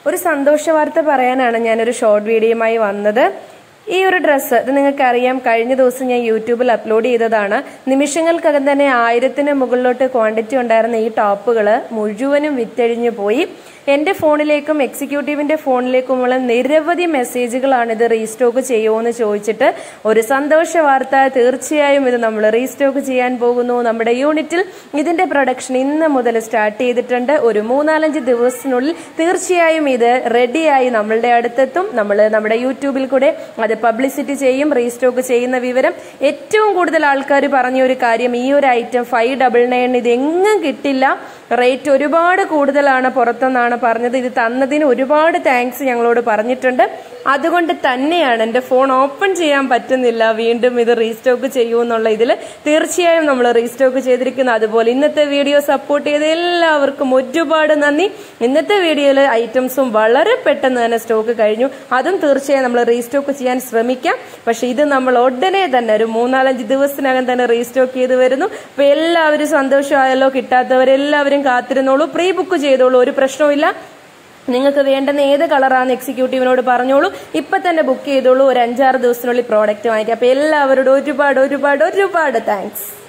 ഒരു സന്തോഷ വാർത്ത പറയാനാണ് ഞാനൊരു ഷോർട്ട് വീഡിയോയുമായി വന്നത് ഈ ഒരു ഡ്രസ്സ് ഇത് നിങ്ങൾക്കറിയാം കഴിഞ്ഞ ദിവസം ഞാൻ യൂട്യൂബിൽ അപ്ലോഡ് ചെയ്തതാണ് നിമിഷങ്ങൾക്കകം തന്നെ ആയിരത്തിന് മുകളിലോട്ട് ക്വാണ്ടിറ്റി ഉണ്ടായിരുന്ന ഈ ടോപ്പുകൾ മുഴുവനും വിറ്റഴിഞ്ഞു പോയി എന്റെ ഫോണിലേക്കും എക്സിക്യൂട്ടീവിന്റെ ഫോണിലേക്കുമുള്ള നിരവധി മെസ്സേജുകളാണ് ഇത് റീസ്റ്റോക്ക് ചെയ്യുമോ എന്ന് ചോദിച്ചിട്ട് ഒരു സന്തോഷ വാർത്ത തീർച്ചയായും ഇത് നമ്മൾ റീസ്റ്റോക്ക് ചെയ്യാൻ പോകുന്നു നമ്മുടെ യൂണിറ്റിൽ ഇതിന്റെ പ്രൊഡക്ഷൻ ഇന്ന് മുതൽ സ്റ്റാർട്ട് ചെയ്തിട്ടുണ്ട് ഒരു മൂന്നാലഞ്ച് ദിവസത്തിനുള്ളിൽ തീർച്ചയായും ഇത് റെഡിയായി നമ്മളുടെ അടുത്തെത്തും നമ്മൾ നമ്മുടെ യൂട്യൂബിൽ കൂടെ അത് പബ്ലിസിറ്റി ചെയ്യും റീസ്റ്റോക്ക് ചെയ്യുന്ന വിവരം ഏറ്റവും കൂടുതൽ ആൾക്കാർ പറഞ്ഞ ഒരു കാര്യം ഈ ഒരു ഐറ്റം ഫൈവ് ഡബിൾ നയൻ ഇത് എങ്ങും കിട്ടില്ല റേറ്റ് ഒരുപാട് കൂടുതലാണ് പുറത്തുനിന്നാണ് പറഞ്ഞത് ഇത് തന്നതിന് ഒരുപാട് താങ്ക്സ് ഞങ്ങളോട് പറഞ്ഞിട്ടുണ്ട് അതുകൊണ്ട് തന്നെയാണ് എൻ്റെ ഫോൺ ഓപ്പൺ ചെയ്യാൻ പറ്റുന്നില്ല വീണ്ടും ഇത് റീസ്റ്റോക്ക് ചെയ്യൂ എന്നുള്ള ഇതിൽ തീർച്ചയായും നമ്മൾ റീസ്റ്റോക്ക് ചെയ്തിരിക്കുന്നു അതുപോലെ ഇന്നത്തെ വീഡിയോ സപ്പോർട്ട് ചെയ്ത എല്ലാവർക്കും ഒരുപാട് നന്ദി ഇന്നത്തെ വീഡിയോയിൽ ഐറ്റംസും വളരെ പെട്ടെന്ന് തന്നെ സ്റ്റോക്ക് കഴിഞ്ഞു അതും തീർച്ചയായും നമ്മൾ റീസ്റ്റോക്ക് ചെയ്യാൻ ശ്രമിക്കാം പക്ഷെ ഇത് നമ്മൾ ഉടനെ തന്നെ ഒരു മൂന്നാലഞ്ച് ദിവസത്തിനകം തന്നെ റീസ്റ്റോക്ക് ചെയ്ത് വരുന്നു അപ്പൊ എല്ലാവരും സന്തോഷമായല്ലോ കിട്ടാത്തവരെല്ലാവരും കാത്തിരുന്നോളൂ പ്രീ ബുക്ക് ചെയ്തോളൂ ഒരു പ്രശ്നവുമില്ല നിങ്ങൾക്ക് വേണ്ടുന്ന ഏത് കളറാന്ന് എക്സിക്യൂട്ടീവിനോട് പറഞ്ഞോളൂ ഇപ്പൊ തന്നെ ബുക്ക് ചെയ്തോളൂ ഒരു അഞ്ചാറ് ദിവസത്തിനുള്ളിൽ പ്രോഡക്റ്റ് വാങ്ങിക്കാം അപ്പൊ എല്ലാവരോടും ഒരുപാട് ഒരുപാട് ഒരുപാട് താങ്ക്സ്